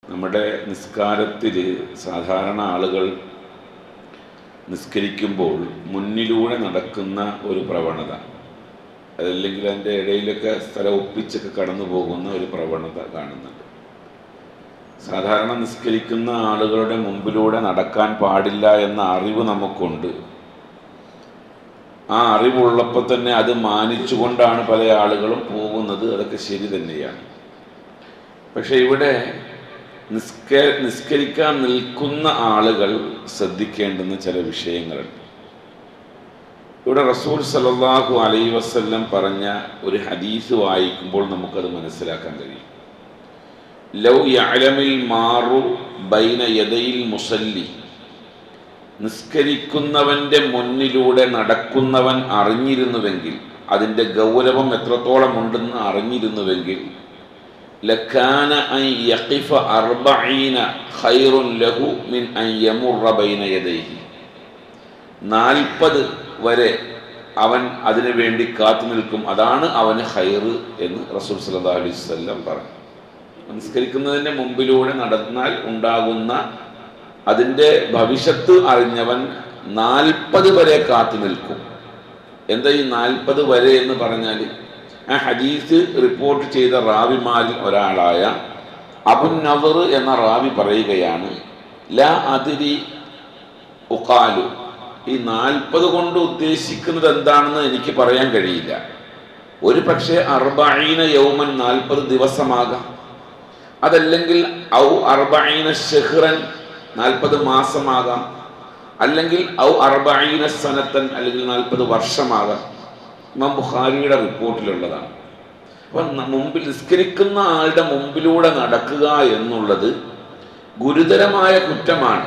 നമ്മുടെ നിസ്കാരത്തിൽ സാധാരണ ആളുകൾ നിസ്കരിക്കുമ്പോൾ മുന്നിലൂടെ നടക്കുന്ന ഒരു പ്രവണത അതല്ലെങ്കിൽ അതിൻ്റെ ഇടയിലൊക്കെ സ്ഥലം ഒപ്പിച്ചൊക്കെ കടന്നു പോകുന്ന ഒരു പ്രവണത കാണുന്നുണ്ട് സാധാരണ നിസ്കരിക്കുന്ന ആളുകളുടെ മുമ്പിലൂടെ നടക്കാൻ പാടില്ല എന്ന അറിവ് നമുക്കുണ്ട് ആ അറിവുള്ളപ്പോൾ തന്നെ അത് മാനിച്ചുകൊണ്ടാണ് പല ആളുകളും പോകുന്നത് അതൊക്കെ ശരി തന്നെയാണ് പക്ഷെ ഇവിടെ നിസ്ക നിസ്കരിക്കാൻ നിൽക്കുന്ന ആളുകൾ ശ്രദ്ധിക്കേണ്ടുന്ന ചില വിഷയങ്ങളുണ്ട് ഇവിടെ റസൂൽ സല്ലല്ലാഹു അലൈ വസല്ലം പറഞ്ഞ ഒരു ഹദീസ് വായിക്കുമ്പോൾ നമുക്കത് മനസ്സിലാക്കാൻ കഴിയും ലൗ യഅലമിൽ മാറു ബൈന യദയിൽ മുസല്ലി നിസ്കരിക്കുന്നവന്റെ മുന്നിലൂടെ നടക്കുന്നവൻ അറിഞ്ഞിരുന്നുവെങ്കിൽ അതിൻ്റെ ഗൗരവം എത്രത്തോളം ഉണ്ടെന്ന് അറിഞ്ഞിരുന്നുവെങ്കിൽ ലക്കാന അൻ യഖിഫ അർബഈന ഖൈറുൻ ലഹു മിൻ അൻ യമുറ ബൈന യദൈഹി നാൽപ്പത് വരെ അവൻ അതിനു വേണ്ടി കാത്തു നിൽക്കും അതാണ് അവന് ഹൈറ് എന്ന് റസൂൽ സല്ലല്ലാഹു അലൈഹി വസല്ലം പറഞ്ഞു നിസ്കരിക്കുന്നതിൻ്റെ മുമ്പിലൂടെ നടന്നാൽ ഉണ്ടാകുന്ന അതിൻ്റെ ഭവിഷ്യത്ത് അറിഞ്ഞവൻ നാൽപ്പത് വരെ കാത്തു നിൽക്കും എന്താ ഈ നാൽപ്പത് വരെ എന്ന് പറഞ്ഞാൽ ആ ഹദീസ് റിപ്പോർട്ട് ചെയ്ത റാവിമാരിൽ ഒരാളായ അബുൻ നവർ എന്ന റാവി പറയുകയാണ് ല അതിരി ഉക്കാലു ഈ നാൽപ്പത് കൊണ്ട് ഉദ്ദേശിക്കുന്നത് എന്താണെന്ന് എനിക്ക് പറയാൻ കഴിയില്ല ഒരു പക്ഷേ അർബീന യൗമൻ നാൽപ്പത് ദിവസമാകാം അതല്ലെങ്കിൽ ഔ അർബീന ഷെഹ്റൻ നാൽപ്പത് മാസമാകാം അല്ലെങ്കിൽ ഔ അർബീന സനത്തൻ അല്ലെങ്കിൽ നാൽപ്പത് വർഷമാകാം ഇമാം ബുഖാരിയുടെ റിപ്പോർട്ടിലുള്ളതാണ് അപ്പം മുമ്പിൽ നിസ്കരിക്കുന്ന ആളുടെ മുമ്പിലൂടെ നടക്കുക എന്നുള്ളത് ഗുരുതരമായ കുറ്റമാണ്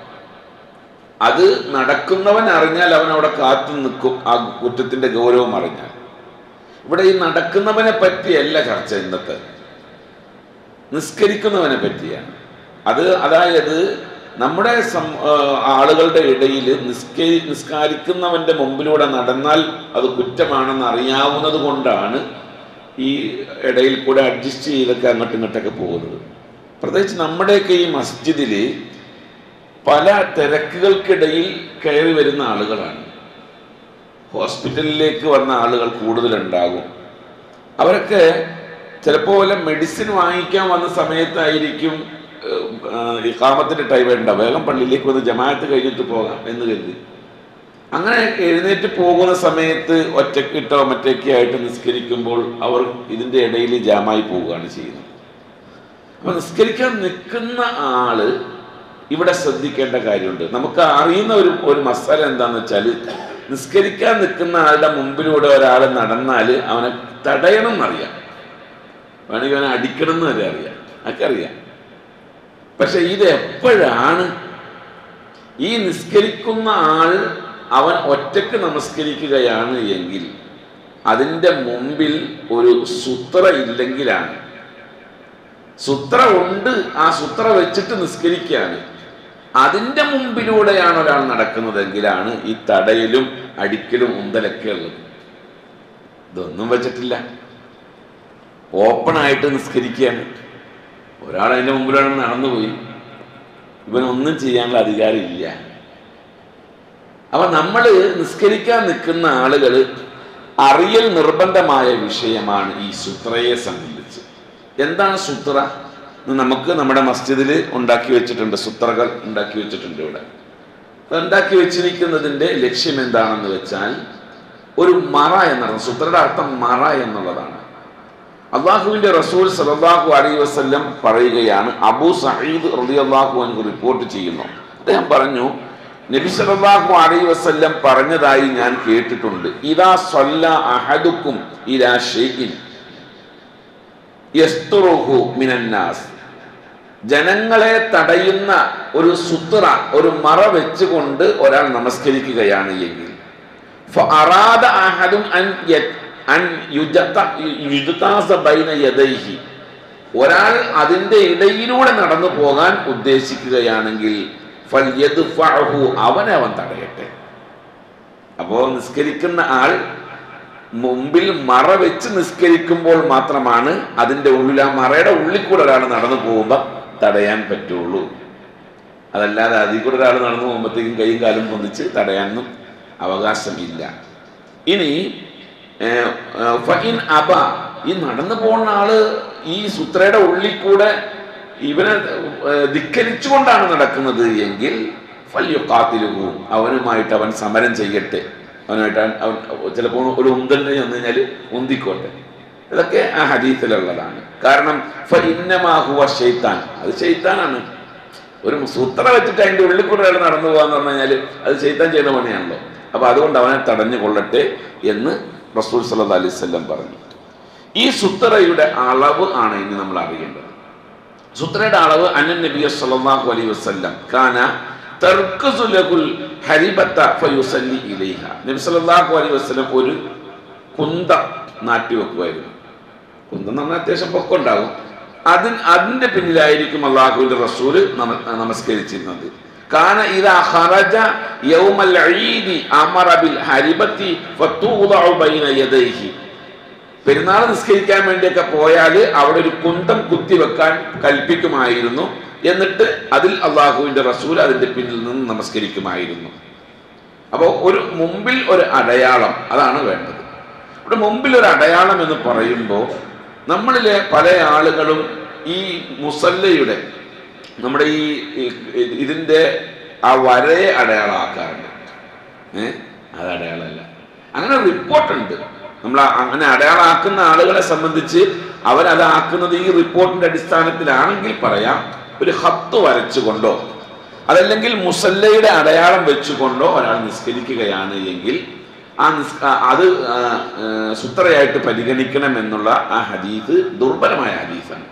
അത് നടക്കുന്നവൻ അറിഞ്ഞാൽ അവൻ അവിടെ കാത്തു നിൽക്കും ആ കുറ്റത്തിന്റെ ഗൗരവം അറിഞ്ഞാൽ ഇവിടെ ഈ നടക്കുന്നവനെ പറ്റിയല്ല ചർച്ച ഇന്നത്തെ നിസ്കരിക്കുന്നവനെ പറ്റിയാണ് അത് അതായത് നമ്മുടെ സം ആളുകളുടെ ഇടയിൽ നിസ്കരി നിസ്കാരിക്കുന്നവന്റെ മുമ്പിലൂടെ നടന്നാൽ അത് കുറ്റമാണെന്ന് അറിയാവുന്നത് കൊണ്ടാണ് ഈ ഇടയിൽ കൂടെ അഡ്ജസ്റ്റ് ചെയ്തൊക്കെ അങ്ങോട്ടും ഇങ്ങോട്ടൊക്കെ പോകുന്നത് പ്രത്യേകിച്ച് നമ്മുടെയൊക്കെ ഈ മസ്ജിദിൽ പല തിരക്കുകൾക്കിടയിൽ കയറി വരുന്ന ആളുകളാണ് ഹോസ്പിറ്റലിലേക്ക് വന്ന ആളുകൾ കൂടുതലുണ്ടാകും അവരൊക്കെ ചിലപ്പോൾ വല്ല മെഡിസിൻ വാങ്ങിക്കാൻ വന്ന സമയത്തായിരിക്കും ഇക്കാമത്തിൻ്റെ ടൈം ഉണ്ടാവും വേഗം പള്ളിയിലേക്ക് വന്ന് ജമാഅത്ത് കഴിഞ്ഞിട്ട് പോകാം എന്ന് കരുതി അങ്ങനെ എഴുന്നേറ്റ് പോകുന്ന സമയത്ത് ഒറ്റക്കിട്ടോ മറ്റൊക്കെ ആയിട്ട് നിസ്കരിക്കുമ്പോൾ അവർ ഇതിൻ്റെ ഇടയിൽ ജാമായി പോവുകയാണ് ചെയ്യുന്നത് അപ്പൊ നിസ്കരിക്കാൻ നിൽക്കുന്ന ആള് ഇവിടെ ശ്രദ്ധിക്കേണ്ട കാര്യമുണ്ട് നമുക്ക് അറിയുന്ന ഒരു ഒരു മസാല എന്താന്ന് വെച്ചാൽ നിസ്കരിക്കാൻ നിൽക്കുന്ന ആളുടെ മുമ്പിലൂടെ ഒരാൾ നടന്നാൽ അവനെ തടയണം എന്നറിയാം വേണമെങ്കിൽ അവനെ അടിക്കണം എന്ന് വരെ അറിയാം അതൊക്കെ അറിയാം പക്ഷെ ഇത് എപ്പോഴാണ് ഈ നിസ്കരിക്കുന്ന ആൾ അവൻ ഒറ്റക്ക് നമസ്കരിക്കുകയാണ് എങ്കിൽ അതിൻ്റെ മുമ്പിൽ ഒരു സുത്ര ഇല്ലെങ്കിലാണ് സുത്ര ഉണ്ട് ആ സുത്ര വെച്ചിട്ട് നിസ്കരിക്കുകയാണ് അതിൻ്റെ മുമ്പിലൂടെയാണ് ഒരാൾ നടക്കുന്നതെങ്കിലാണ് ഈ തടയലും അടിക്കലും ഉന്തലൊക്കെ ഉള്ളത് ഇതൊന്നും വെച്ചിട്ടില്ല ഓപ്പണായിട്ട് നിസ്കരിക്കുകയാണ് ഒരാൾ അതിൻ്റെ മുമ്പിലാണ് നടന്നുപോയി ഇവനൊന്നും ചെയ്യാനുള്ള അധികാരമില്ല അപ്പൊ നമ്മൾ നിസ്കരിക്കാൻ നിൽക്കുന്ന ആളുകൾ അറിയൽ നിർബന്ധമായ വിഷയമാണ് ഈ സുത്രയെ സംബന്ധിച്ച് എന്താണ് സുത്ര നമുക്ക് നമ്മുടെ മസ്ജിദിൽ ഉണ്ടാക്കി വെച്ചിട്ടുണ്ട് സുത്രകൾ ഉണ്ടാക്കി വെച്ചിട്ടുണ്ട് ഇവിടെ ഉണ്ടാക്കി വെച്ചിരിക്കുന്നതിൻ്റെ ലക്ഷ്യം എന്താണെന്ന് വെച്ചാൽ ഒരു മറ എന്നാണ് സുത്രയുടെ അർത്ഥം മറ എന്നുള്ളതാണ് അള്ളാഹുവിന്റെ റസൂൽ സലല്ലാഹു അലൈ വസ്ല്ലം പറയുകയാണ് അബൂ സഹീദ് റളിയല്ലാഹു അൻഹു റിപ്പോർട്ട് ചെയ്യുന്നു അദ്ദേഹം പറഞ്ഞു നബി സല്ലല്ലാഹു അലൈഹി വസല്ലം പറഞ്ഞതായി ഞാൻ കേട്ടിട്ടുണ്ട് ഇദാ സല്ല അഹദുക്കും ഇലാ ഷൈഇൻ യസ്തുറുഹു മിനന്നാസ് ജനങ്ങളെ തടയുന്ന ഒരു സുത്ര ഒരു മറ വെച്ചുകൊണ്ട് ഒരാൾ നമസ്കരിക്കുകയാണ് എങ്കിൽ ഫഅറാദ അഹദുൻ അൻ അൻ ബൈന യദൈഹി ഒരാൾ അതിൻ്റെ ഇടയിലൂടെ നടന്നു പോകാൻ ഉദ്ദേശിക്കുകയാണെങ്കിൽ അവനെ അവൻ തടയട്ടെ അപ്പോ നിസ്കരിക്കുന്ന ആൾ മുമ്പിൽ മറ വെച്ച് നിസ്കരിക്കുമ്പോൾ മാത്രമാണ് അതിൻ്റെ ഉള്ളിൽ ആ മറയുടെ ഉള്ളിൽ കൂടെ ഒരാൾ നടന്നു പോകുമ്പോൾ തടയാൻ പറ്റുള്ളൂ അതല്ലാതെ അതിൽ കൂടെ ഒരാൾ നടന്നു പോകുമ്പോഴത്തേക്കും കൈയും കാലും പൊന്തിച്ച് തടയാനൊന്നും അവകാശമില്ല ഇനി ഏർ, ഏർ, ഫഇൻ അബ ഈ നടന്നു പോകുന്ന ആള് ഈ സുത്രയുടെ ഉള്ളിൽ കൂടെ ഇവനെ ഏർ, ധിക്കരിച്ചുകൊണ്ടാണ് നടക്കുന്നത് എങ്കിൽ ഫല്യുക്കാത്തിലുവും അവനുമായിട്ട് അവൻ സമരം ചെയ്യട്ടെ അവനുമായിട്ട് അവൻ- അവൻ ചിലപ്പോൾ ഒരു ഉന്തലിന് ചെന്ന് കഴിഞ്ഞാൽ ഉന്തിക്കോട്ടെ ഇതൊക്കെ ആ ഹദീസിലുള്ളതാണ് കാരണം ഫഇന്നമാഹുവ ഷെയ്ത്താൻ അത് ഷെയ്ത്താനാണ് ഒരു സൂത്ര വെച്ചിട്ട് അതിന്റെ ഉള്ളിൽ കൂടെ ഒരാൾ നടന്നു പോകാന്ന് പറഞ്ഞു കഴിഞ്ഞാൽ അത് ചെയ്താൻ ചെയ്യുന്ന പണിയാണല്ലോ അപ്പൊ അതുകൊണ്ട് അവനെ തടഞ്ഞു കൊള്ളട്ടെ എന്ന് റസൂൽ സല്ലല്ലാഹു അലൈഹി വസല്ലം പറഞ്ഞു ഈ സുത്രയുടെ അളവ് ആണ് ഇനി നമ്മൾ അറിയേണ്ടത് സുത്രയുടെ അളവ് അന്നൻ നബി സല്ലല്ലാഹു അലൈഹി വസല്ലം കാന തർക്കസു ലഹുൽ ഹരിബത്ത ഫയുസല്ലി ഇലൈഹ നബി സല്ലല്ലാഹു അലൈഹി വസല്ലം ഒരു കുന്ത നാട്ടി വെക്കുമായിരുന്നു കുന്തം എന്ന് പറഞ്ഞാൽ അത്യാവശ്യം പൊക്കം ഉണ്ടാകും അതിന് അതിന്റെ പിന്നിലായിരിക്കും അള്ളാഹുവിന്റെ റസൂല് നമ- നമസ്കരിച്ചിരുന്നത് കാന ഇദാ ഖറജ യൗമൽ ഈദി അമറ ബിൽ ഹരിബത്തി ഫതൂദഉ ബൈന യദൈഹി പെരുന്നാൾ നിസ്കരിക്കാൻ വേണ്ടിയൊക്കെ പോയാൽ അവിടെ ഒരു കുന്തം കുത്തിവെക്കാൻ കൽപ്പിക്കുമായിരുന്നു എന്നിട്ട് അതിൽ അള്ളാഹുവിന്റെ റസൂൽ അതിന്റെ പിന്നിൽ നിന്ന് നമസ്കരിക്കുമായിരുന്നു അപ്പോൾ ഒരു മുമ്പിൽ ഒരു അടയാളം അതാണ് വേണ്ടത് ഇവിടെ മുമ്പിൽ ഒരു അടയാളം എന്ന് പറയുമ്പോൾ നമ്മളിലെ പല ആളുകളും ഈ മുസല്ലയുടെ നമ്മുടെ ഈ ഈ- ഇതിന്റെ ആ വരയെ അടയാളമാക്കാറുണ്ട് ഏ അത് അടയാളമല്ല അങ്ങനെ റിപ്പോർട്ടുണ്ട് നമ്മൾ ആ- അങ്ങനെ അടയാളാക്കുന്ന ആളുകളെ സംബന്ധിച്ച് അവരത് ആക്കുന്നത് ഈ റിപ്പോർട്ടിന്റെ അടിസ്ഥാനത്തിലാണെങ്കിൽ പറയാം ഒരു ഹത്ത് വരച്ചുകൊണ്ടോ അതല്ലെങ്കിൽ മുസല്ലയുടെ അടയാളം വെച്ചുകൊണ്ടോ ഒരാൾ നിസ്കരിക്കുകയാണ് എങ്കിൽ ആ നിസ് ആ അത് ആ, ആ, സുത്രയായിട്ട് പരിഗണിക്കണം എന്നുള്ള ആ ഹദീസ് ദുർബലമായ ഹദീസാണ്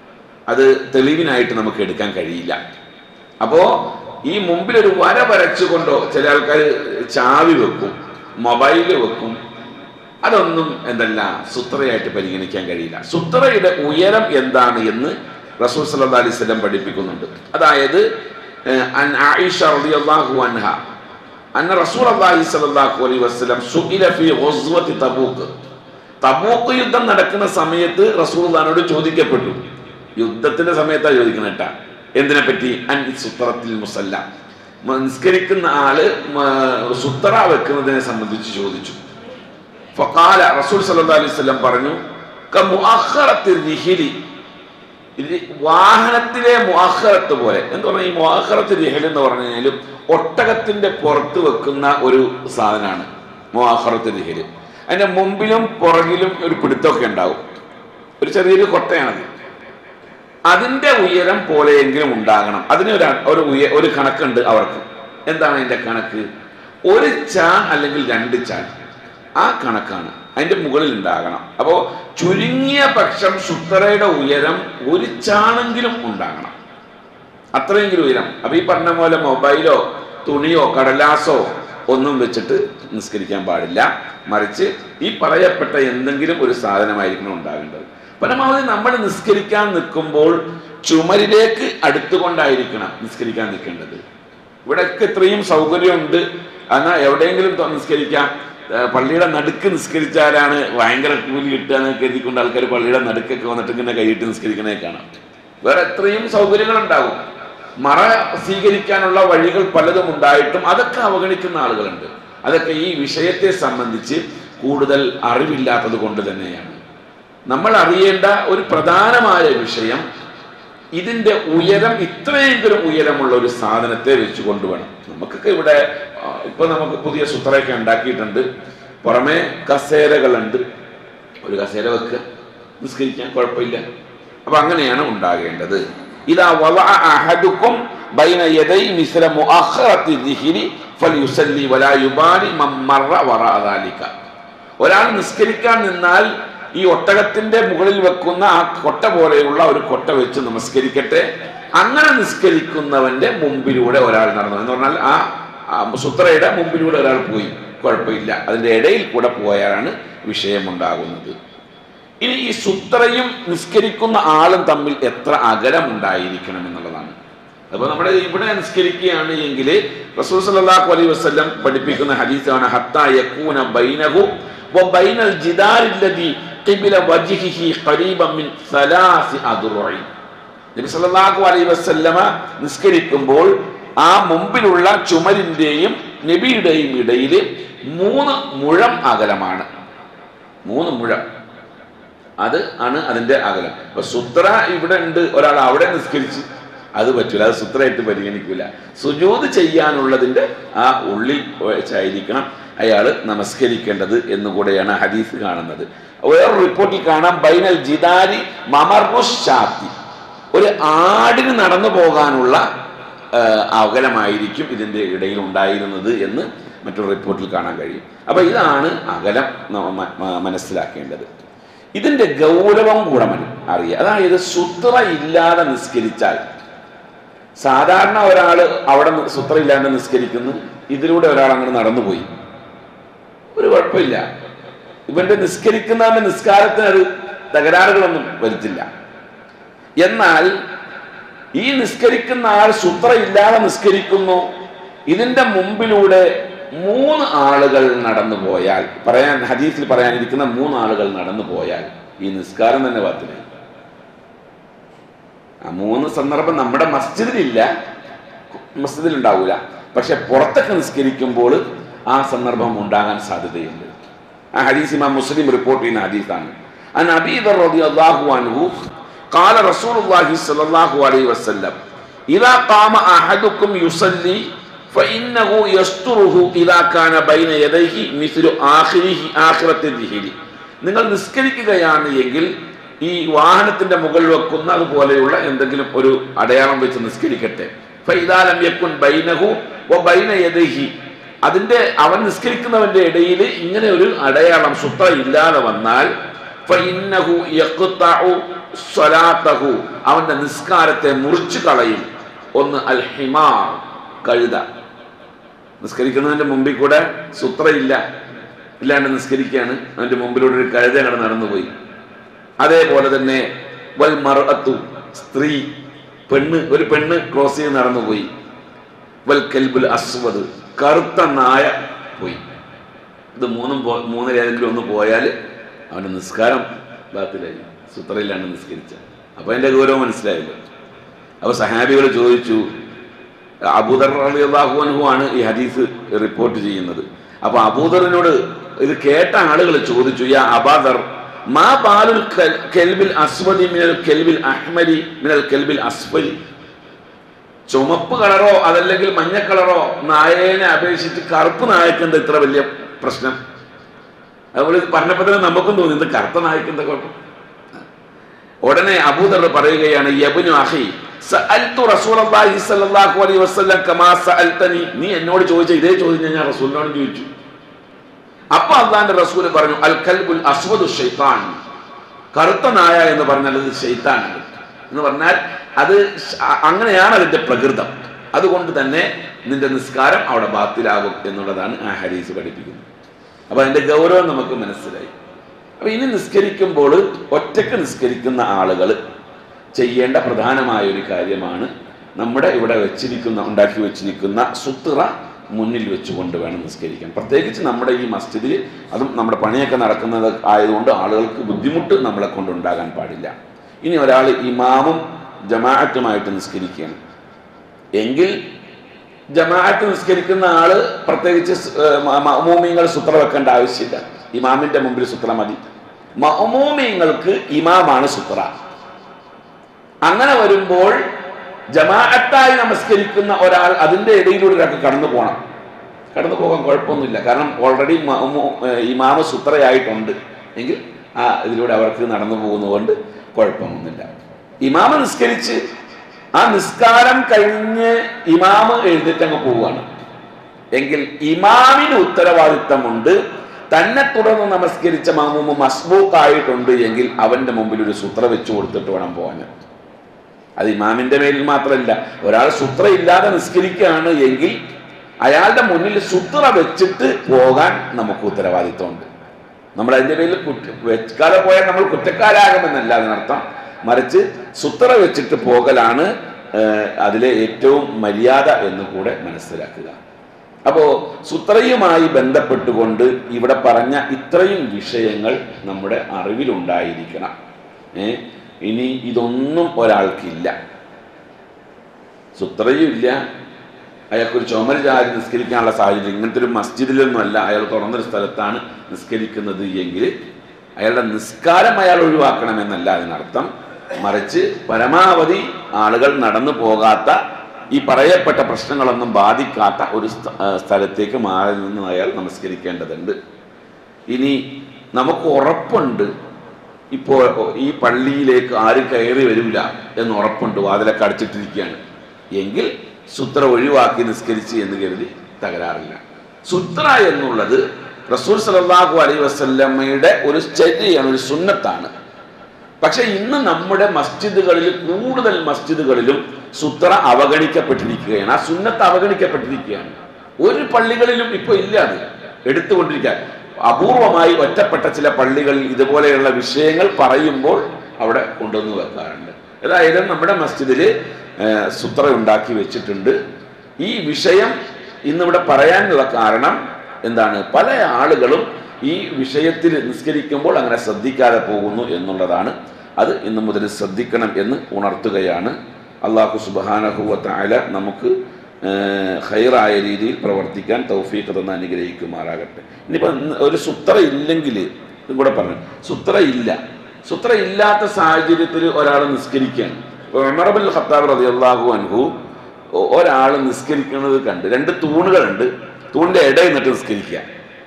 അത് തെളിവിനായിട്ട് നമുക്ക് എടുക്കാൻ കഴിയില്ല അപ്പോ ഈ മുമ്പിൽ ഒരു വര വരച്ചുകൊണ്ടോ ചില ആൾക്കാർ ചാവി വെക്കും മൊബൈല് വെക്കും അതൊന്നും എന്തല്ല സുത്രയായിട്ട് പരിഗണിക്കാൻ കഴിയില്ല സുത്രയുടെ ഉയരം എന്താണ് എന്ന് റസൂൽ സല്ലല്ലാഹു അലൈഹി വസല്ലം പഠിപ്പിക്കുന്നുണ്ട് അതായത് ഏഹ്, അൻ ആയിഷ റളിയല്ലാഹു അൻഹ അന്ന റസൂൽ അള്ളാഹി സ്വല്ലല്ലാഹു അലൈഹി വസല്ലം സുഇല ഫി ഗസ്വതി തബൂക്ക് തബൂക്ക് യുദ്ധം നടക്കുന്ന സമയത്ത് റസൂൽദാനോട് ചോദിക്കപ്പെട്ടു യുദ്ധത്തിന്റെ സമയത്താണ് ചോദിക്കുന്നത് കേട്ടാ എന്തിനെ പറ്റി അൻ സുത്രത്തിൽ മുസല്ല മ- നിസ്കരിക്കുന്ന ആള് മ- സുത്ര വെക്കുന്നതിനെ സംബന്ധിച്ച് ചോദിച്ചു ഫഖാല റസൂൽ സല്ലല്ലാഹു അലൈഹി വസല്ലം പറഞ്ഞു കമുഅഖറത്തിൽ റിഹിലി ഇത് വാഹനത്തിലെ മുഅഖറത്ത് പോലെ എന്ന് പറഞ്ഞാൽ ഈ മുഅഖറത്ത് റിഹൽ എന്ന് പറഞ്ഞു കഴിഞ്ഞാൽ ഒട്ടകത്തിന്റെ പുറത്ത് വെക്കുന്ന ഒരു സാധനമാണ് മുഅഖറത്ത് റിഹൽ അതിന്റെ മുമ്പിലും പുറകിലും ഒരു പിടുത്തമൊക്കെ ഉണ്ടാവും ഒരു ചെറിയൊരു കൊട്ടയാണത് അതിന്റെ ഉയരം പോലെയെങ്കിലും ഉണ്ടാകണം അതിന് ഒരു ഒരു ഉയ ഒരു കണക്കുണ്ട് അവർക്ക് എന്താണ് അതിന്റെ കണക്ക് ഒരു ചാൺ അല്ലെങ്കിൽ രണ്ട് ചാൺ ആ കണക്കാണ് അതിന്റെ മുകളിൽ ഉണ്ടാകണം അപ്പോ ചുരുങ്ങിയ പക്ഷം സുത്തറയുടെ ഉയരം ഒരു ചാണെങ്കിലും ഉണ്ടാകണം അത്രയെങ്കിലും ഉയരം അപ്പൊ ഈ പറഞ്ഞ പോലെ മൊബൈലോ തുണിയോ കടലാസോ ഒന്നും വെച്ചിട്ട് നിസ്കരിക്കാൻ പാടില്ല മറിച്ച് ഈ പറയപ്പെട്ട എന്തെങ്കിലും ഒരു സാധനമായിരിക്കണം ഉണ്ടാകേണ്ടത് പരമാവധി നമ്മൾ നിസ്കരിക്കാൻ നിൽക്കുമ്പോൾ ചുമരിലേക്ക് അടുത്തുകൊണ്ടായിരിക്കണം നിസ്കരിക്കാൻ നിൽക്കേണ്ടത് ഇവിടെയൊക്കെ ഇത്രയും സൗകര്യമുണ്ട് എന്നാൽ എവിടെയെങ്കിലും തൊ- നിസ്കരിക്കാം ഏർ പള്ളിയുടെ നടുക്ക് നിസ്കരിച്ചാലാണ് ഭയങ്കര കൂലി കിട്ടുക എന്ന് കരുതിക്കൊണ്ട് ആൾക്കാർ പള്ളിയുടെ നടുക്കൊക്കെ വന്നിട്ട് ഇങ്ങനെ കൈയിട്ട് നിസ്കരിക്കണേ കാണാം വേറെ എത്രയും സൗകര്യങ്ങൾ ഉണ്ടാകും മറ സ്വീകരിക്കാനുള്ള വഴികൾ പലതും ഉണ്ടായിട്ടും അതൊക്കെ അവഗണിക്കുന്ന ആളുകളുണ്ട് അതൊക്കെ ഈ വിഷയത്തെ സംബന്ധിച്ച് കൂടുതൽ അറിവില്ലാത്തത് കൊണ്ട് തന്നെയാണ് നമ്മൾ അറിയേണ്ട ഒരു പ്രധാനമായ വിഷയം ഇതിന്റെ ഉയരം ഇത്രയെങ്കിലും ഉയരമുള്ള ഒരു സാധനത്തെ വെച്ച് കൊണ്ടുവേണം നമുക്കൊക്കെ ഇവിടെ ആ, ഇപ്പൊ നമുക്ക് പുതിയ സുത്രയൊക്കെ ഉണ്ടാക്കിയിട്ടുണ്ട് പുറമെ കസേരകളുണ്ട് ഒരു കസേര വെക്കുക നിസ്കരിക്കാൻ കുഴപ്പമില്ല അപ്പൊ അങ്ങനെയാണ് ഉണ്ടാകേണ്ടത് ഇതാ വളഅ അഹദുക്കും ബൈന യദൈ മിസ്ല മുഅഖറത്തി ദിഹ്രി ഫൽയുസല്ലി വലാ യുബാലി മൻ മറ വറഅ ദാലിക ഒരാൾ നിസ്കരിക്കാൻ നിന്നാൽ ഈ ഒട്ടകത്തിന്റെ മുകളിൽ വെക്കുന്ന ആ കൊട്ട പോലെയുള്ള ഒരു കൊട്ട വെച്ച് നമസ്കരിക്കട്ടെ അങ്ങനെ നിസ്കരിക്കുന്നവന്റെ മുമ്പിലൂടെ ഒരാൾ നടന്നു എന്ന് പറഞ്ഞാൽ ആ ആ സുത്രയുടെ മുമ്പിലൂടെ ഒരാൾ പോയി കുഴപ്പമില്ല അതിന്റെ ഇടയിൽ കൂടെ പോയാലാണ് വിഷയമുണ്ടാകുന്നത് ഇനി ഈ സുത്രയും നിസ്കരിക്കുന്ന ആളും തമ്മിൽ എത്ര അകലം ഉണ്ടായിരിക്കണം എന്നുള്ളതാണ് അപ്പൊ നമ്മുടെ ഇവിടെ നിസ്കരിക്കുകയാണ് എങ്കിൽ റസൂൽ സല്ലല്ലാഹു അലൈഹി വസല്ലം പഠിപ്പിക്കുന്ന ഹദീസാണ് ഹത്താ യകൂന ബൈനഹു വ ബൈനൽ ജിദാരി അല്ലദി ഖിബല വജ്ഹിഹി ഖരീബൻ മിൻ സലാസി അദ്റുഇ നബി സല്ലല്ലാഹു അലൈഹി വസല്ലമ നിസ്കരിക്കുമ്പോൾ ആ മുമ്പിലുള്ള ചുമരിന്റെയും നബിയുടെയും ഇടയിൽ മൂന്ന് മുഴം അകലമാണ് മൂന്ന് മുഴം അത് ആണ് അതിന്റെ അകലം അപ്പൊ സുത്ര ഇവിടെ ഉണ്ട് ഒരാൾ അവിടെ നിസ്കരിച്ച് അത് പറ്റൂല അത് സുത്രയായിട്ട് പരിഗണിക്കൂല സുജൂത് ചെയ്യാനുള്ളതിന്റെ ആ ഉള്ളിൽ വെച്ചായിരിക്കണം അയാൾ നമസ്കരിക്കേണ്ടത് എന്നുകൂടെയാണ് ഹദീസ് കാണുന്നത് വേറൊരു റിപ്പോർട്ടിൽ കാണാം ബൈനൽ ജിദാരി മമർമുഷാത്തി ഒരു ആടിന് നടന്നു പോകാനുള്ള ആ, അകലമായിരിക്കും ഇതിന്റെ ഇടയിൽ ഉണ്ടായിരുന്നത് എന്ന് മറ്റൊരു റിപ്പോർട്ടിൽ കാണാൻ കഴിയും അപ്പൊ ഇതാണ് അകലം നമ്മ മ- മ- മനസ്സിലാക്കേണ്ടത് ഇതിന്റെ ഗൗരവം കൂടെ മന- അറിയുക അതായത് സുത്ര ഇല്ലാതെ നിസ്കരിച്ചാൽ സാധാരണ ഒരാൾ അവിടെ നി- സുത്ര ഇല്ലാണ്ട് നിസ്കരിക്കുന്നു ഇതിലൂടെ ഒരാൾ അങ്ങനെ നടന്നുപോയി ഒരു കുഴപ്പമില്ല ഇവന്റെ നിസ്കരിക്കുന്നവന്റെ നിസ്കാരത്തിന് അത് തകരാറുകളൊന്നും വരുത്തില്ല എന്നാൽ ഈ നിസ്കരിക്കുന്ന ആൾ സുത്ര ഇല്ലാതെ നിസ്കരിക്കുന്നു ഇതിന്റെ മുമ്പിലൂടെ മൂന്ന് ആളുകൾ നടന്നു പോയാൽ പറയാൻ ഹദീസിൽ പറയാനിരിക്കുന്ന മൂന്ന് ആളുകൾ നടന്നു പോയാൽ ഈ നിസ്കാരം തന്നെ പാത്തിലായി ആ മൂന്ന് സന്ദർഭം നമ്മുടെ മസ്ജിദിലില്ല മസ്ജിദിൽ ഉണ്ടാവൂല പക്ഷെ പുറത്തൊക്കെ നിസ്കരിക്കുമ്പോൾ ആ സന്ദർഭം ഉണ്ടാകാൻ സാധ്യതയുണ്ട് ആ ഹദീസ് ഇമാം മുസ്ലിം റിപ്പോർട്ട് ചെയ്യുന്ന ഹദീസാണ് അൻ അബീ ദർ റളിയല്ലാഹു അൻഹു قال رسول الله صلى الله عليه وسلم إذا قام أحدكم يصلي فإنه يستره إذا كان بين يديه مثل آخره آخرة الظهر നിങ്ങൾ നിസ്കരിക്കുകയാണ് എങ്കിൽ ഈ വാഹനത്തിന്റെ മുകളിൽ വെക്കുന്ന അതുപോലെയുള്ള എന്തെങ്കിലും ഒരു അടയാളം വെച്ച് നിസ്കരിക്കട്ടെ ഫൈദാലം യക്കുൻ ബൈനഹു വ ബൈന യദൈഹി അതിന്റെ അവൻ നിസ്കരിക്കുന്നവന്റെ ഇടയിൽ ഇങ്ങനെ ഒരു അടയാളം സുത്ര ഇല്ലാതെ വന്നാൽ ഫഇന്നഹു യഖ്തഉ സ്വലാത്തഹു അവന്റെ നിസ്കാരത്തെ മുറിച്ചു കളയും ഒന്ന് അൽ ഹിമാർ കഴുത നിസ്കരിക്കുന്നതിന്റെ മുമ്പിൽ കൂടെ സുത്രയില്ല ഇല്ലാണ്ട് നിസ്കരിക്കുകയാണ് അവന്റെ മുമ്പിലൂടെ ഒരു കഴുത അങ്ങോട്ട് നടന്നുപോയി അതേപോലെ തന്നെ വൽ മറത്തു സ്ത്രീ പെണ്ണ് ഒരു പെണ്ണ് ക്രോസ് ചെയ്ത് നടന്നുപോയി വൽ കൽബുൽ അസ്വദ് കറുത്ത നായ പോയി ഇത് മൂന്നും പോ മൂന്നിൽ ഏതെങ്കിലും ഒന്ന് പോയാൽ അവന്റെ നിസ്കാരം ബാത്തിലായി സുത്രയിലാണ് നിസ്കരിച്ച അപ്പൊ അതിന്റെ ഗൗരവം മനസ്സിലായല്ലോ അപ്പൊ സഹാബികൾ ചോദിച്ചു അബൂദർ അള്ളാഹു ആണ് ഈ ഹദീസ് റിപ്പോർട്ട് ചെയ്യുന്നത് അപ്പൊ അബൂദറിനോട് ഇത് കേട്ട ആളുകൾ ചോദിച്ചു യാ അബാദർ മാ ബാലുൽ കൽ- കെൽബിൽ അസ്വദി മിനൽ കെൽബിൽ അഹ്മരി മിനൽ കെൽബിൽ അസ്ഫലി ചുമപ്പ് കളറോ അതല്ലെങ്കിൽ മഞ്ഞ കളറോ നായേനെ അപേക്ഷിച്ച് കറുപ്പ് നായക്കെന്താ ഇത്ര വലിയ പ്രശ്നം അതുപോലെ ഇത് പറഞ്ഞപ്പോൾ തന്നെ നമുക്കും തോന്നി ഇത് കറുത്ത നായക്കെന്താ കുഴപ്പം ഉടനെ അബൂദർ പറയുകയാണ് യബ്നു അഹി സഅൽതു റസൂലുള്ളാഹി സ്വല്ലല്ലാഹു അലൈഹി വസല്ലം കമാ സഅൽതനി നീ എന്നോട് ചോദിച്ച ഇതേ ചോദ്യം ഞാൻ റസൂലിനോട് ചോദിച്ചു അപ്പൊ അള്ളാന്റെ റസൂൽ പറഞ്ഞു അൽ കൽബുൽ അസ്വദു ഷൈത്താൻ കറുത്ത നായ എന്ന് പറഞ്ഞാൽ അത് ഷെയ്ത്താനാണ് എന്ന് പറഞ്ഞാൽ അത് ശ- അങ്ങനെയാണ് അതിന്റെ പ്രകൃതം അതുകൊണ്ട് തന്നെ നിന്റെ നിസ്കാരം അവിടെ ബാത്തിലാകും എന്നുള്ളതാണ് ആ ഹരീസ് പഠിപ്പിക്കുന്നത് അപ്പൊ അതിന്റെ ഗൗരവം നമുക്ക് മനസ്സിലായി അപ്പൊ ഇനി നിസ്കരിക്കുമ്പോൾ ഒറ്റക്ക് നിസ്കരിക്കുന്ന ആളുകൾ ചെയ്യേണ്ട പ്രധാനമായ ഒരു കാര്യമാണ് നമ്മുടെ ഇവിടെ വെച്ചിരിക്കുന്ന ഉണ്ടാക്കി വെച്ചിരിക്കുന്ന സുത്തുറ മുന്നിൽ വെച്ചുകൊണ്ട് വേണം നിസ്കരിക്കാൻ പ്രത്യേകിച്ച് നമ്മുടെ ഈ മസ്ജിദിൽ അതും നമ്മുടെ പണിയൊക്കെ നടക്കുന്നത് ആയതുകൊണ്ട് ആളുകൾക്ക് ബുദ്ധിമുട്ട് നമ്മളെ കൊണ്ട് ഉണ്ടാകാൻ പാടില്ല ഇനി ഒരാൾ ഇമാമും ജമാഅത്തുമായിട്ട് നിസ്കരിക്കുകയാണ് എങ്കിൽ ജമാഅത്ത് നിസ്കരിക്കുന്ന ആള് പ്രത്യേകിച്ച് സ്- ഏർ മ- മഅ്മൂമിങ്ങൾ സുത്ര വെക്കേണ്ട ആവശ്യമില്ല ഇമാമിന്റെ മുമ്പിൽ സുത്ര മതി മഅ്മൂമിങ്ങൾക്ക് ഇമാമാണ് സുത്ര അങ്ങനെ വരുമ്പോൾ ജമാഅത്തായി നമസ്കരിക്കുന്ന ഒരാൾ അതിന്റെ ഇടയിലൂടെ ഒരാൾക്ക് കടന്നു പോകണം കടന്നു പോകാൻ കുഴപ്പമൊന്നുമില്ല കാരണം ഓൾറെഡി ഇമാമ സുത്രയായിട്ടുണ്ട് എങ്കിൽ ആ ഇതിലൂടെ അവർക്ക് നടന്നു പോകുന്നതുകൊണ്ട് കുഴപ്പമൊന്നുമില്ല ഇമാമ നിസ്കരിച്ച് ആ നിസ്കാരം കഴിഞ്ഞ് ഇമാമ് എഴുന്നേറ്റ് അങ്ങ് പോവുകയാണ് എങ്കിൽ ഇമാമിന് ഉത്തരവാദിത്തമുണ്ട് തന്നെ തുടർന്ന് നമസ്കരിച്ച മാമൂമ് മസ്ബൂക്കായിട്ടുണ്ട് എങ്കിൽ അവന്റെ മുമ്പിൽ ഒരു സൂത്ര വെച്ചു കൊടുത്തിട്ട് വേണം പോകാൻ അത് ഇമാമിന്റെ മേലിൽ മാത്രമല്ല ഒരാൾ സുത്ര ഇല്ലാതെ നിസ്കരിക്കുകയാണ് എങ്കിൽ അയാളുടെ മുന്നിൽ സുത്ര വെച്ചിട്ട് പോകാൻ നമുക്ക് ഉത്തരവാദിത്വമുണ്ട് നമ്മൾ അതിന്റെ പേരിൽ കുറ്റ വെക്കാതെ പോയാൽ നമ്മൾ കുറ്റക്കാരാകുമെന്നല്ല അതിനർത്ഥം മറിച്ച് സുത്ര വെച്ചിട്ട് പോകലാണ് ഏഹ്, അതിലെ ഏറ്റവും മര്യാദ എന്ന് കൂടെ മനസ്സിലാക്കുക അപ്പോ സുത്രയുമായി ബന്ധപ്പെട്ടുകൊണ്ട് ഇവിടെ പറഞ്ഞ ഇത്രയും വിഷയങ്ങൾ നമ്മുടെ അറിവിലുണ്ടായിരിക്കണം ഏ ഇനി ഇതൊന്നും ഒരാൾക്കില്ല സുത്രയും ഇല്ല അയാൾക്കൊരു ചുമര് ചാരി നിസ്കരിക്കാനുള്ള സാഹചര്യം ഇങ്ങനത്തെ ഒരു മസ്ജിദിലൊന്നുമല്ല അയാൾ തുറന്നൊരു സ്ഥലത്താണ് നിസ്കരിക്കുന്നത് എങ്കിൽ അയാളുടെ നിസ്കാരം അയാൾ ഒഴിവാക്കണമെന്നല്ല അതിനർത്ഥം മറിച്ച് പരമാവധി ആളുകൾ നടന്നു പോകാത്ത ഈ പറയപ്പെട്ട പ്രശ്നങ്ങളൊന്നും ബാധിക്കാത്ത ഒരു സ്ഥ- ആ, സ്ഥലത്തേക്ക് മാറി നിന്ന് അയാൾ നമസ്കരിക്കേണ്ടതുണ്ട് ഇനി നമുക്ക് ഉറപ്പുണ്ട് ഇപ്പോൾ ഈ പള്ളിയിലേക്ക് ആരും കയറി വരില്ല എന്ന് ഉറപ്പുണ്ട് വാതിലൊക്കെ അടച്ചിട്ടിരിക്കുകയാണ് എങ്കിൽ സുത്ര ഒഴിവാക്കി നിസ്കരിച്ച് എന്ന് കരുതി തകരാറില്ല സുത്ര എന്നുള്ളത് റസൂൽ സല്ലല്ലാഹു അലൈഹി വസല്ലമ്മയുടെ ഒരു ചര്യയാണ് ഒരു സുന്നത്താണ് പക്ഷെ ഇന്ന് നമ്മുടെ മസ്ജിദുകളിൽ കൂടുതൽ മസ്ജിദുകളിലും സുത്ര അവഗണിക്കപ്പെട്ടിരിക്കുകയാണ് ആ സുന്നത്ത് അവഗണിക്കപ്പെട്ടിരിക്കുകയാണ് ഒരു പള്ളികളിലും ഇപ്പൊ ഇല്ല അത് എടുത്തുകൊണ്ടിരിക്കുക അപൂർവമായി ഒറ്റപ്പെട്ട ചില പള്ളികളിൽ ഇതുപോലെയുള്ള വിഷയങ്ങൾ പറയുമ്പോൾ അവിടെ കൊണ്ടുവന്ന് വെക്കാറുണ്ട് അതായത് നമ്മുടെ മസ്ജിദിൽ സുത്ര ഉണ്ടാക്കി വെച്ചിട്ടുണ്ട് ഈ വിഷയം ഇന്നിവിടെ പറയാനുള്ള കാരണം എന്താണ് പല ആളുകളും ഈ വിഷയത്തിൽ നിസ്കരിക്കുമ്പോൾ അങ്ങനെ ശ്രദ്ധിക്കാതെ പോകുന്നു എന്നുള്ളതാണ് അത് ഇന്നു മുതൽ ശ്രദ്ധിക്കണം എന്ന് ഉണർത്തുകയാണ് അള്ളാഹു സുബാനഹുവല നമുക്ക് ഏഹ്, ഹൈറായ രീതിയിൽ പ്രവർത്തിക്കാൻ തൗഫീഖ് തന്ന് അനുഗ്രഹിക്കുമാറാകട്ടെ ഇനിയിപ്പോൾ ഒരു സുത്ര ഇല്ലെങ്കിൽ ഇതും കൂടെ പറഞ്ഞു സുത്ര ഇല്ല സുത്ര ഇല്ലാത്ത സാഹചര്യത്തിൽ ഒരാൾ നിസ്കരിക്കുകയാണ് ഇപ്പോൾ ഉമറബുൽ ഖത്താബ് റതി അള്ളാഹു അൻഹു ഒരാൾ നിസ്കരിക്കുന്നത് കണ്ട് രണ്ട് തൂണുകളുണ്ട് തൂണിന്റെ ഇടയിൽ നിന്നിട്ട് നിസ്കരിക്കുക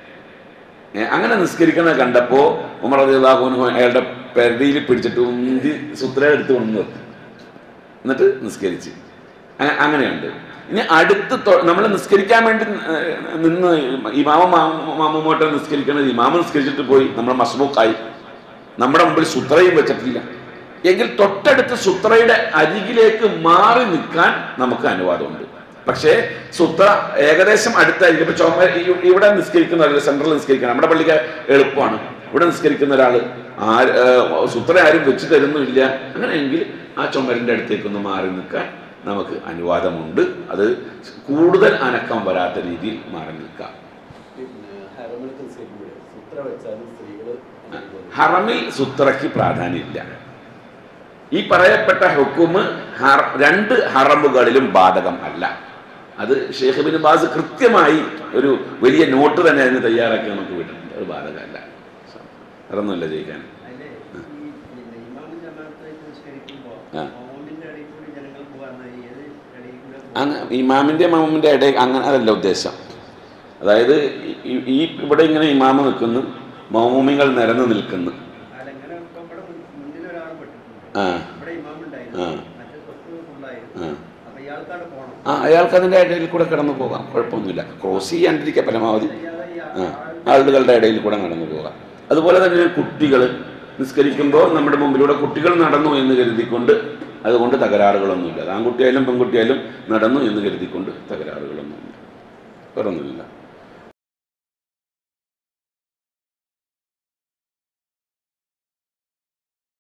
ഏ, അങ്ങനെ നിസ്കരിക്കുന്നത് കണ്ടപ്പോ ഉമർ അള്ളാഹുനു അയാളുടെ പെരടിയിൽ പിടിച്ചിട്ട് ഉന്തി സുത്ര എടുത്ത് കൊണ്ടു നിർത്തി എന്നിട്ട് നിസ്കരിച്ച് അ- അങ്ങനെയുണ്ട് ഇനി അടുത്ത് നമ്മൾ നിസ്കരിക്കാൻ വേണ്ടി ഏ, നിന്ന് ഇമാമ മാമൂമോട്ടെ നിസ്കരിക്കണത് ഇമാമ നിസ്കരിച്ചിട്ട് പോയി നമ്മൾ മസ്ബൂക്കായി നമ്മുടെ മുമ്പിൽ സുത്രയും വെച്ചിട്ടില്ല എങ്കിൽ തൊട്ടടുത്ത് സുത്രയുടെ അരികിലേക്ക് മാറി നിൽക്കാൻ നമുക്ക് അനുവാദമുണ്ട് പക്ഷേ സുത്ര ഏകദേശം അടുത്തായിരിക്കും ഇപ്പൊ ചുമ ഈ- ഇവിടെ നിസ്കരിക്കുന്ന ഒരാൾ സെൻട്രൽ നിസ്കരിക്കണം നമ്മുടെ പള്ളിക്ക് എളുപ്പമാണ് ഇവിടെ നിസ്കരിക്കുന്ന ഒരാൾ ആര് ഏഹ് സുത്ര ആരും വെച്ച് തരുന്നുമില്ല അങ്ങനെയെങ്കിൽ ആ ചുമരിന്റെ അടുത്തേക്കൊന്ന് മാറി നിൽക്കാൻ നമുക്ക് അനുവാദമുണ്ട് അത് കൂടുതൽ അനക്കം വരാത്ത രീതിയിൽ മാറി നിൽക്കാം പിന്നെ ഹരമിലൊക്കെ നിസ്കരിക്കുമ്പോഴേ സുത്ര വെച്ചാലും സ്ത്രീകള് ഹറമിൽ സുത്രയ്ക്ക് പ്രാധാന്യമില്ല ഈ പറയപ്പെട്ട ഹുക്കുമ് ഹറ- രണ്ട് ഹറമുകളിലും ബാധകം അല്ല അത് ഷെയ്ഖ് ബിൻ ബാസ് കൃത്യമായി ഒരു വലിയ നോട്ട് തന്നെ അതിന് തയ്യാറാക്കി നമുക്ക് വിട്ടിട്ടുണ്ട് അത് ബാധകമല്ല അതൊന്നുമില്ല ജയിക്കാൻ അതിലെ ഈ പിന്നെ ഇമാമും ജമാഅത്തായിട്ട് നിസ്കരിക്കുമ്പോ ആ. മൗമിന്റെ ഇടയിൽ കൂടി ജനങ്ങൾ പോകാന്ന് ഏത് ഇടയിൽ കൂടെ അങ്ങ് ഇമാമിന്റെ മാമിന്റെ ഇടയിൽ അങ്ങനെ അതല്ല ഉദ്ദേശം അതായത് ഈ- ഈ ഇവിടെ ഇങ്ങനെ ഇമാമ നിൽക്കുന്നു മൗമികൾ നിരന്ന് നിൽക്കുന്നു അതെങ്ങനെ ഇപ്പൊ ഇവിടെ മുൻ- മുന്നിൽ ഒരാൾ പെട്ടിട്ടുണ്ട് ആ ഇവിടെ ഇമാം ഉണ്ടായിരുന്നു ആ. മറ്റേ തൊട്ട് ഫുള്ളായിരുന്നു ആ അപ്പൊ ഇയാൾക്കാണ് പോണം ആ അയാൾക്ക് അതിൻ്റെ ഇടയിൽ കൂടെ കടന്നു പോകാം കുഴപ്പമൊന്നുമില്ല ക്രോസ് ചെയ്യാണ്ടിരിക്കുക പരമാവധി ഇയാളെ ഈ ആ ആളുടെ ആളുകളുടെ ഇടയിൽ കൂടെ നടന്നു പോകാം അതുപോലെ തന്നെ കുട്ടികൾ നിസ്കരിക്കുമ്പോൾ നമ്മുടെ മുമ്പിലൂടെ കുട്ടികൾ നടന്നു എന്ന് കരുതിക്കൊണ്ട് അതുകൊണ്ട് തകരാറുകളൊന്നുമില്ല അത് ആൺകുട്ടിയായാലും പെൺകുട്ടിയായാലും നടന്നു എന്ന് കരുതിക്കൊണ്ട് തകരാറുകളൊന്നുമില്ല വേറൊന്നുമില്ല